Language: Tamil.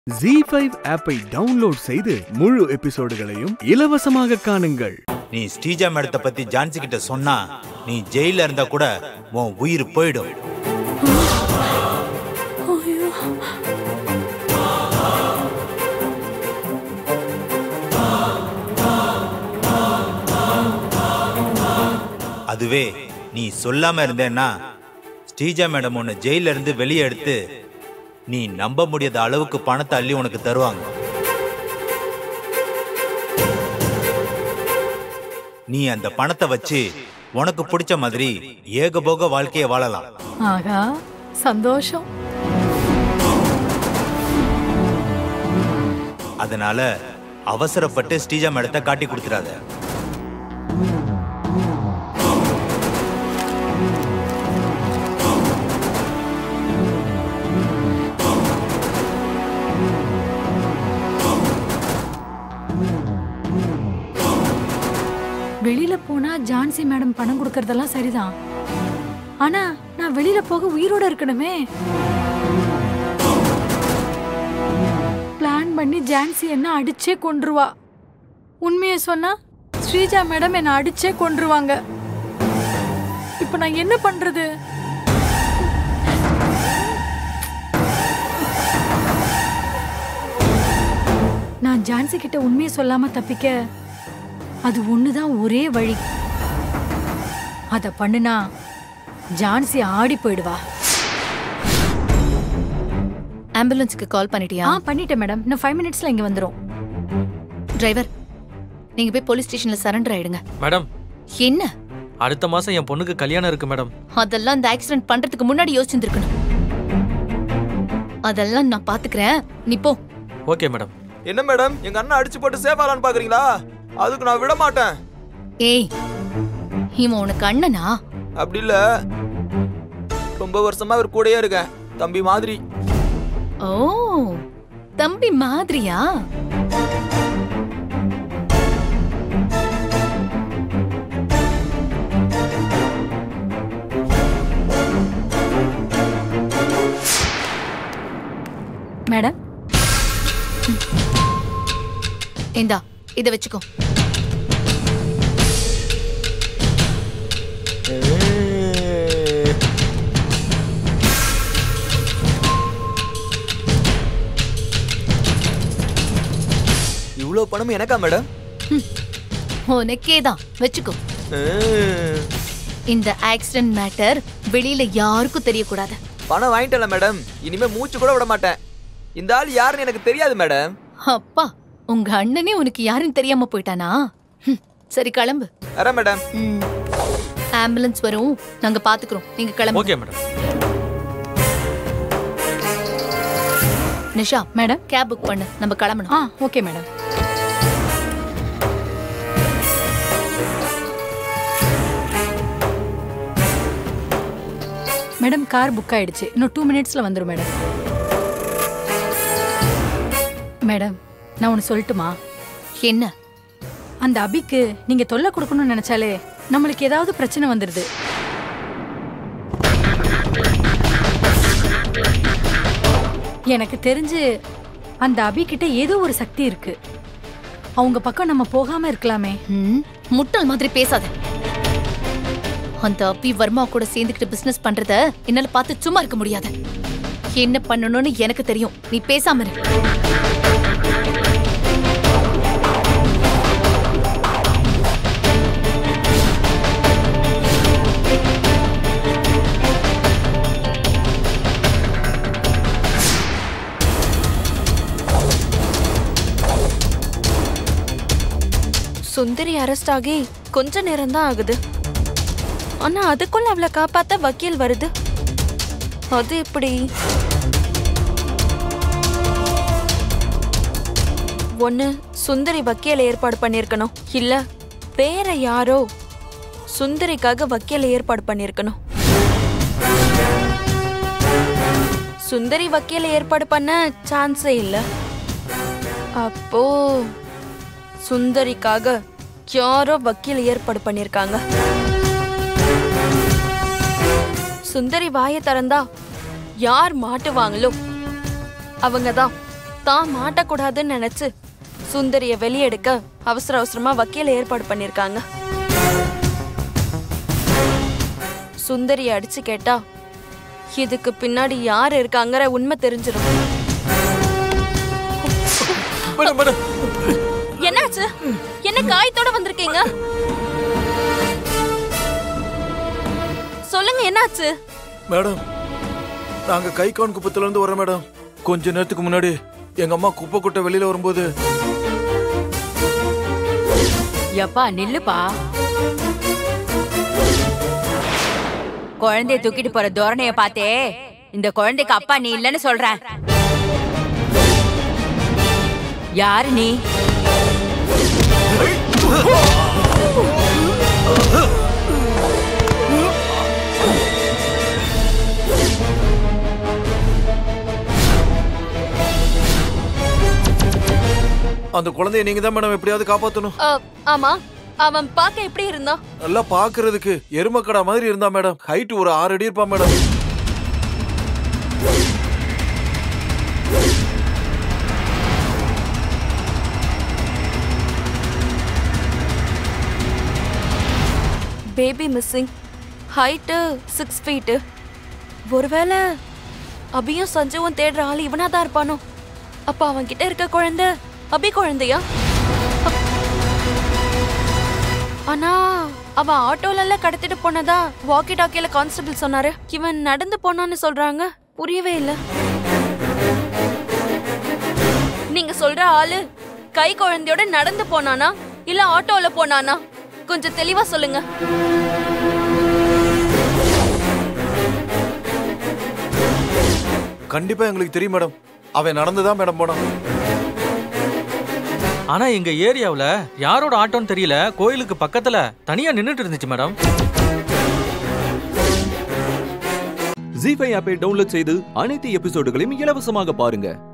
ஜி ஃபைவ் ஆப்பை டவுன்லோட் செய்து முழு எபிசோடுகளையும் இலவசமாக காணுங்கள் நீ ஸ்ரீஜா மேடத்தை பத்தி ஜான்சி கிட்ட சொன்னா நீ ஜெயில இருந்தா கூட உன் உயிர் போயிடும் அதுவே நீ சொல்லாம இருந்தேன்னா ஸ்ரீஜா மேடம் உன்னை ஜெயில இருந்து வெளியே எடுத்து நீ நம்ப முடியாத அளவுக்கு பணத்தை அள்ளி உனக்கு தருவாங்க நீ அந்த பணத்தை வச்சு உனக்கு பிடிச்ச மாதிரி ஏகபோக வாழ்க்கைய வாழலாம் ஆகா சந்தோஷம் அதனால அவசரப்பட்டு ஸ்ரீஜா மேடத்தை காட்டி கொடுத்துறாத வெளியில போனா ஜான்சி மேடம் பணம் கொடுக்கறதெல்லாம் சரிதான் ஆனா நான் வெளியில போக உயிரோட இருக்கணுமே பிளான் பண்ணி ஜான்சி என்ன அடிச்சே கொன்றுவா உண்மையை சொன்னா ஸ்ரீஜா மேடம் என்ன அடிச்சே கொன்றுவாங்க இப்ப நான் என்ன பண்றது நான் ஜான்சி கிட்ட உண்மையை சொல்லாம தப்பிக்க அது ஒண்ணுதான் ஒரே வழி அத பண்ணுனா ஜான்சி ஆடி போயிடுவா ஆம்புலன்ஸ்க்கு கால் பண்ணிட்டியா ஆ பண்ணிட்டேன் மேடம் இன்னும் ஃபைவ் மினிட்ஸ்ல இங்க வந்துரும் டிரைவர் நீங்க போய் போலீஸ் ஸ்டேஷன்ல சரண்டர் ஆயிடுங்க மேடம் என்ன அடுத்த மாசம் என் பொண்ணுக்கு கல்யாணம் இருக்கு மேடம் அதெல்லாம் இந்த ஆக்சிடென்ட் பண்றதுக்கு முன்னாடி யோசிச்சிருக்கணும் அதெல்லாம் நான் பாத்துக்கிறேன் நீ போ ஓகே மேடம் என்ன மேடம் எங்க அண்ணன் அடிச்சு போட்டு சேவ் ஆகலான்னு பாக்குறீங்களா அதுக்கு நான் விட மாட்டேன் ஏய் இவன் உனக்கு அண்ணனா அப்படி இல்ல ரொம்ப வருஷமா அவர் கூடயே இருக்கேன் தம்பி மாதிரி ஓ தம்பி மாதிரியா மேடம் இந்தா இத வச்சுக்கோ இவ்வளவு பணம் எனக்கா மேடம் உனக்கே தான் வச்சுக்கோ இந்த ஆக்சிடென்ட் மேட்டர் வெளியில யாருக்கும் தெரியக்கூடாது பணம் வாங்கிட்டல மேடம் இனிமே மூச்சு கூட விட மாட்டேன் இந்த ஆள் யாருன்னு எனக்கு தெரியாது மேடம் அப்பா உங்க அண்ணனே உனக்கு யாருன்னு தெரியாம போயிட்டானா ஹம், சரி கிளம்பு வரேன் மேடம் ம். ஆம்புலன்ஸ் வரும் நாங்க பாத்துக்கிறோம் நீங்க கிளம்பு okay madam Nisha madam cab book பண்ணு நம்ம கிளம்பணும் ஆ okay madam madam car book ஆயிடுச்சு இன்னும் டூ மினிட்ஸ்ல வந்துரும் மேடம் மேடம் நான் ஒன்று சொல்லட்டுமா என்ன அந்த அபிக்கு நீங்க தொல்லை கொடுக்கணும்னு நினைச்சாலே நம்மளுக்கு ஏதாவது பிரச்சனை வந்துடுது எனக்கு தெரிஞ்சு அந்த அபி கிட்ட ஏதோ ஒரு சக்தி இருக்கு அவங்க பக்கம் நம்ம போகாம இருக்கலாமே ம், முட்டாள் மாதிரி பேசாத அந்த அபி வர்மா கூட சேர்ந்துக்கிட்டு பிசினஸ் பண்றத என்னால பார்த்து சும்மா இருக்க முடியாது என்ன பண்ணணும்னு எனக்கு தெரியும் நீ பேசாம இரு சுந்தரி அரெஸ்ட் ஆகி கொஞ்ச நேரம் தான் ஆகுது ஆனா அதுக்குள்ள அவளை காப்பாத்த வக்கீல் வருது அது எப்படி ஒண்ணு சுந்தரி வக்கீல ஏற்பாடு பண்ணிருக்கணும் இல்ல வேற யாரோ சுந்தரிக்காக வக்கீல ஏற்பாடு பண்ணிருக்கணும் சுந்தரி வக்கீல ஏற்பாடு பண்ண சான்ஸே இல்ல அப்போ சுந்தரிக்காக யாரோ வக்கீல் ஏற்பாடு பண்ணிருக்காங்க சுந்தரி வாயை திறந்தா யார் மாட்டுவாங்களோ அவங்க தான் தான் மாட்டக்கூடாதுன்னு நினைச்சு சுந்தரிய வெளியெடுக்க அவசர அவசரமா வக்கீல ஏற்பாடு பண்ணிருக்காங்க சுந்தரிய அடிச்சு கேட்டா இதுக்கு பின்னாடி யார் இருக்காங்கற உண்மை தெரிஞ்சிடும் மேடம் மேடம் என்னாச்சு என்ன காயத்தோட வந்திருக்கீங்க சொல்லுங்க என்னாச்சு மேடம் நாங்க கை கான் குப்பத்துல இருந்து வரோம் மேடம் கொஞ்ச நேரத்துக்கு முன்னாடி எங்க அம்மா குப்பை கொட்டை வெளியில வரும்போது எப்பா நில்லுப்பா குழந்தைய தூக்கிட்டு போற தோரணைய பார்த்தே இந்த குழந்தைக்கு அப்பா நீ இல்லைன்னு சொல்றேன் யாரு நீ அந்த குழந்தைய நீங்க தான் மேடம் எப்படியாவது காப்பாத்தணும் அ, ஆமா அவன் பார்க்க எப்படி இருந்தான் நல்லா பாக்குறதுக்கு எருமக்கடா மாதிரி இருந்தா மேடம் ஹைட் ஒரு ஆறு அடி இருப்பா madam baby missing height six feet ஒருவேளை அபியும் சஞ்சுவும் தேடுற ஆள் இவனா தான் இருப்பானோ அப்ப அவன் கிட்ட இருக்க குழந்தை அபி குழந்தையா அப்- ஆனா அவன் ஆட்டோல கடத்திட்டு போனதா வாக்கி டாக்கில கான்ஸ்டபிள் சொன்னாரு இவன் நடந்து போனான்னு சொல்றாங்க புரியவே இல்ல நீங்க சொல்ற ஆளு கை குழந்தையோட நடந்து போனானா இல்ல ஆட்டோல போனானா கொஞ்சம் தெளிவா சொல்லுங்க கண்டிப்பா எங்களுக்கு தெரியும் மேடம் அவன் நடந்துதான் மேடம் போனான் ஆனா எங்க ஏரியாவுல யாரோட ஆட்டோன்னு தெரியல கோயிலுக்கு பக்கத்துல தனியா நின்னுட்டு இருந்துச்சு மேடம் ஜி ஃபைவ் ஆப்பை டவுன்லோட் செய்து அனைத்து எபிசோடுகளையும் இலவசமாக பாருங்க